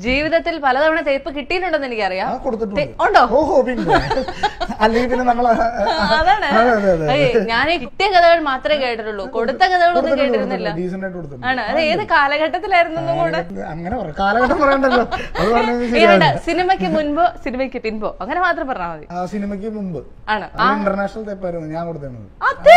ജീവിതത്തിൽ പലതവണ തേപ്പ് കിട്ടിയിട്ടുണ്ടെന്ന് എനിക്കറിയാം ആ കൊടുത്തിട്ടുണ്ട് തെ- ഉണ്ടോ ഓഹോ പിന്നെ അല്ലെങ്കിൽ പിന്നെ നമ്മൾ അതാണ് അതെ അതെ അതെ ഏയ്, ഞാൻ ഈ കിട്ടിയ കഥകൾ മാത്രമേ കേട്ടിട്ടുള്ളൂ കൊടുത്ത കഥകളൊന്നും കേട്ടിരുന്നില്ല ഡീസന്റ് ആയിട്ട് കൊടുത്തിട്ടുണ്ട് ആണ് അത് ഏത് കാലഘട്ടത്തിലായിരുന്നു കൂടെ അങ്ങനെ പറയാം കാലഘട്ടം പറയണ്ടല്ലോ അത് പറഞ്ഞത് ഈ ശരിയാണ് വേണ്ട, സിനിമയ്ക്ക് മുൻപോ സിനിമയ്ക്ക് പിൻപോ അങ്ങനെ മാത്രം പറഞ്ഞാൽ മതി ആ സിനിമയ്ക്ക് മുമ്പ് ആണ് ഇന്റർനാഷണൽ തേപ്പായിരുന്നു ഞാൻ കൊടുത്തിരുന്നത് അതെ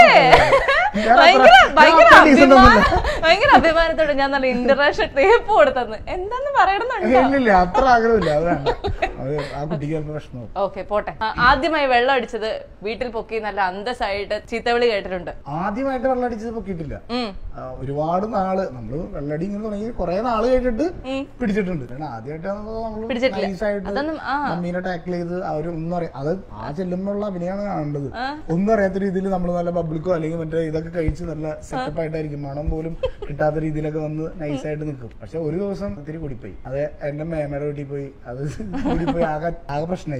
ഞാൻ ഭയങ്കര അത്ര- ഭയങ്കര ഞാൻ അത്ര decent അഭിമാന ഒന്നുമല്ല. ഭയങ്കര അഭിമാനത്തോടെ ഞാൻ നല്ല ഇന്റർനാഷണൽ ടേപ്പ് കൊടുത്തെന്ന് എന്താന്ന് പറയണമെന്നുണ്ടോ ഇല്ലില്ല അത്ര ആഗ്രഹമില്ല അത് വേണ്ട അത് ആ കുട്ടിക്ക് ചിലപ്പോൾ വിഷമവും ഓക്കെ പോട്ടെ ആ, ആദ്യമായി വെള്ളം അടിച്ചത് വീട്ടിൽ പൊക്കി നല്ല അന്തസ്സായിട്ട് ചീത്തവിളി കേട്ടിട്ടുണ്ട് ആദ്യമായിട്ട് വെള്ളടിച്ചത് പൊക്കിയിട്ടില്ല ഉം. ആ, ഒരുപാട് നാള് നമ്മള് വെള്ളടി ഇങ്ങനെ തുടങ്ങി കുറെ നാള് കഴിഞ്ഞിട്ട് പിടിച്ചിട്ടുണ്ട് കാരണം ആദ്യമായിട്ടാണ് നമ്മള് പിടിച്ചിട്ടില്ല. നൈസായിട്ട് അതൊന്നും, ആ. മമ്മീനെ ടാക്കിൾ ചെയ്ത് അവര് ഒന്നും അറിയാം അത് ആ ചെല്ലുമ്പോഴുള്ള അഭിനയമാണ് കാണേണ്ടത് ഒന്നും അറിയാത്ത രീതിയിൽ നമ്മൾ നല്ല പബ്ലിക്കോ അല്ലെങ്കിൽ മറ്റേ ഇതൊക്കെ കഴിച്ച് നല്ല സെറ്റപ്പ് ആയിട്ടായിരിക്കും മണം പോലും കിട്ടാത്ത രീതിയിലൊക്കെ വന്ന് നൈസായിട്ട് നിൽക്കും പക്ഷെ ഒരു ദിവസം ഇത്തിരി കുടിപ്പോയി അത് എന്റെ മേമയുടെ വീട്ടിൽ പോയി അത് കുടിപ്പോയി ആകെ ആകെ പ്രശ്നമായി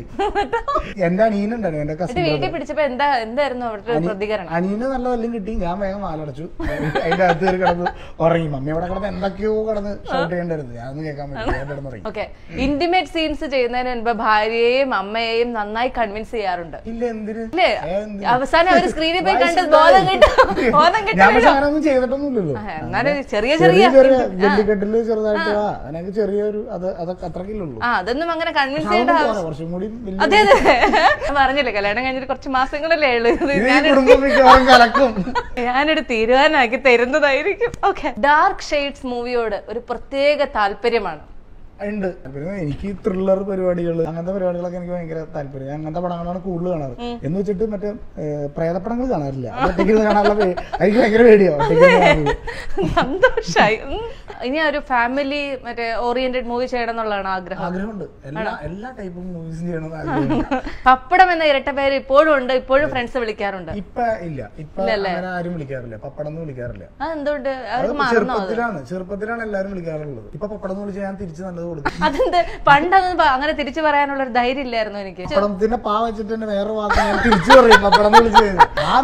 എന്റെ അനിയനുണ്ടായിരുന്നു എന്റെ എന്നിട്ട് കസിൻ വീട്ടിൽ പിടിച്ചപ്പോ എന്താ എന്തായിരുന്നു അവരുടെ ഒരു പ്രതികരണം അനിയന് നല്ല വല്ലതും കിട്ടി ഞാൻ വേഗം വാലടച്ചു അതിന്റെ അകത്ത് കയറി കിടന്ന് ഉറങ്ങി മമ്മി അവിടെ കിടന്ന് എന്തൊക്കെയോ കിടന്ന് ഷൗട്ട് ചെയ്യേണ്ടായിരുന്നു ഞാനൊന്നും കേൾക്കാൻ പറ്റില്ല ഞാൻ കിടന്ന് ഉറങ്ങി ഓക്കെ ഇന്റിമേറ്റ് സീൻസ് ചെയ്യുന്നതിന് മുൻപ് ഭാര്യയെയും അമ്മയെയും നന്നായി കൺവിൻസ് ചെയ്യാറുണ്ട് ഇല്ല എന്തിന് അല്ലേ ഏ, എന്തിന്? അവസാനം അവര് സ്ക്രീനിൽ പോയി കണ്ട് വയസ്സുണ്ടായി. ബോധം കിട്ടും ബോധം ഞാൻ കിട്ടും പക്ഷെ അങ്ങനെയൊന്നും ചെയ്തിട്ടൊന്നുമില്ലല്ലോ ആ, എന്നാലും ചെറിയ ചെറിയ ചെറിയ ചെറിയ ജല്ലിക്കെട്ടില് ചെറുതായിട്ട് ആ അതിനൊക്കെ ചെറിയൊരു അത് അതൊക്കെ അത്രക്കില്ലുള്ളൂ ആ അതൊന്നും അങ്ങനെ കൺവിൻസ് പക്ഷെ ചെയ്യേണ്ട അതൊന്നും ആവശ്യം പോരാ, കുറച്ചും കൂടി വലിയ- അതെ അതെ ഞാൻ പറഞ്ഞില്ലേ കല്യാണം കഴിഞ്ഞിട്ട് കുറച്ച് മാസങ്ങളല്ലേ ഉള്ളൂ ഇത് ഇത് ഈ ഞാനൊരു കുടുംബം മിക്കവാറും കലക്കും ഞാനൊരു തീരുമാനമാക്കി തരുന്നതായിരിക്കും ഓക്കെ ഡാർക്ക് ഷെയ്ഡ്സ് മൂവിയോട് ഒരു പ്രത്യേക താല്പര്യമാണ് ഉണ്ട് പിന്നെ എനിക്ക് ത്രില്ലർ പരിപാടികൾ അങ്ങനത്തെ പരിപാടികളൊക്കെ എനിക്ക് ഭയങ്കര താല്പര്യം ഞാൻ അങ്ങനത്തെ പടങ്ങളാണ് കൂടുതൽ കാണാറ് എന്ന് വെച്ചിട്ട് മറ്റേ ഏഹ്, പ്രേതപ്പടങ്ങൾ കാണാറില്ല അത് ഒറ്റയ്ക്ക് ഇരുന്ന് കാണാനുള്ള പേ- എനിക്ക് ഭയങ്കര പേടിയോ ഒറ്റയ്ക്ക് ഇരുന്ന് കാണുന്നത്. സന്തോഷായി ഉം. ഇനി ഒരു ഫാമിലി മറ്റേ ഓറിയന്റഡ് മൂവി ചെയ്യണം എന്നുള്ളതാണ് ആഗ്രഹം ആഗ്രഹമുണ്ട് എല്ലാ എല്ലാ ടൈപ്പും മൂവീസും ചെയ്യണമെന്ന് ആഗ്രഹമുണ്ട് പപ്പടം എന്ന ഇരട്ട പേര് ഇപ്പോഴും ഉണ്ട് ഇപ്പോഴും ഫ്രണ്ട്സ് വിളിക്കാറുണ്ട് ഇപ്പൊ ഇല്ല ഇപ്പൊ അങ്ങനെ ആരും വിളിക്കാറില്ല പപ്പടം എന്ന് വിളിക്കാറില്ല അതെന്തുകൊണ്ട് അത് അവർക്ക് മറന്നോ അത് ചെറുപ്പത്തിലാണ് ചെറുപ്പത്തിലാണ് എല്ലാരും വിളിക്കാറുള്ളത് ഇപ്പൊ പപ്പടം എന്ന് വിളിച്ചാൽ ഞാൻ തിരിച്ച് നല്ലത് കൊടുക്കും അതെന്ത് പണ്ടത് അങ്ങനെ തിരിച്ചു പറയാനുള്ള ഒരു ധൈര്യം ഇല്ലായിരുന്നു എനിക്ക് പപ്പടത്തിന്റെ പാ വെച്ചിട്ട് തന്നെ വേറെ വാക്ക് ഞാൻ തിരിച്ചു പറയും പപ്പടം എന്ന് വിളിച്ചു കഴിഞ്ഞാൽ. ആ,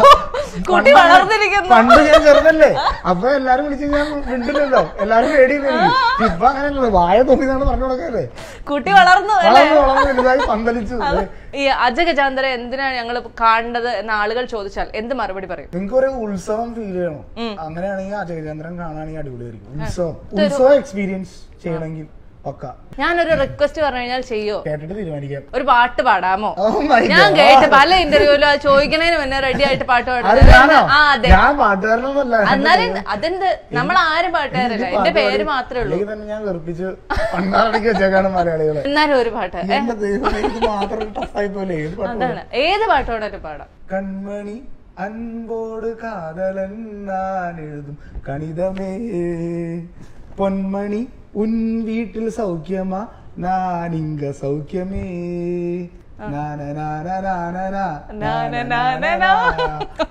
കുട്ടി പണ്ട് വളർന്നിരിക്കുന്നു പണ്ട് ഞാൻ ചെറുതല്ലേ അപ്പൊ എല്ലാരും വിളിച്ച് ഞാൻ മിണ്ടില്ലല്ലോ എല്ലാരും പേടിയില്ലേ ഇപ്പൊ അങ്ങനെയല്ലല്ലോ വായ തോന്നിയതാണ് പറഞ്ഞു കൊടുക്കല്ലേ കുട്ടി വളർന്നു അല്ലേ വളർന്ന് വളർന്ന് വലുതായി പന്തലിച്ചു ഈ അജഗജാന്തര എന്തിനാണ് ഞങ്ങൾ കാണേണ്ടത് എന്ന ആളുകൾ ചോദിച്ചാൽ എന്ത് മറുപടി പറയും നിങ്ങൾക്ക് ഒരു ഉത്സവം ഫീൽ ചെയ്യണം അങ്ങനെയാണെങ്കിൽ അജയചന്ദ്രൻ കാണാണെങ്കിൽ അടിപൊളിയായിരിക്കും ഉത്സവം ഉത്സവ എക്സ്പീരിയൻസ് ചെയ്യണമെങ്കിൽ പക്ക ഞാനൊരു റിക്വസ്റ്റ് പറഞ്ഞു കഴിഞ്ഞാൽ ചെയ്യോ കേട്ടിട്ട് തീരുമാനിക്കാം ഒരു പാട്ട് പാടാമോ Oh my ഞാൻ God. കേട്ട് പല ഇന്റർവ്യൂവിലും അത് ചോദിക്കണേന് മുന്നേ റെഡി ആയിട്ട് പാട്ട് അത് പാടുന്നത് ഞാനോ ആ അതെ ഞാൻ പാട്ടുകാരനൊന്നുമല്ല എന്നാലും അതെന്ത് നമ്മൾ ആരും പാട്ടുകാരല്ല എന്റെ പേര് മാത്രമേ ഉള്ളൂ അല്ലെങ്കിൽ തന്നെ ഞാൻ വെറുപ്പിച്ച് പണ്ടാറടക്കി വെച്ചേക്കാണ് മലയാളികളെ എന്നാലും ഒരു പാട്ട് എന്റെ ദൈവമേ, ഇത് മാത്രം ടഫായി പോലെ ഏത് പാട്ട് അതാണ് ഏത് പാട്ട് വേണേലും പാടാം കൺമണി അൻപോട് കാതലൻ ഞാൻ എഴുതും കണിതമേ പൊന്മണി ഉൻ വീട്ടിൽ സൗഖ്യമാ നാനിങ്ക സൗഖ്യമേ നാന നാന നാന നാ, നാന നാന നാ.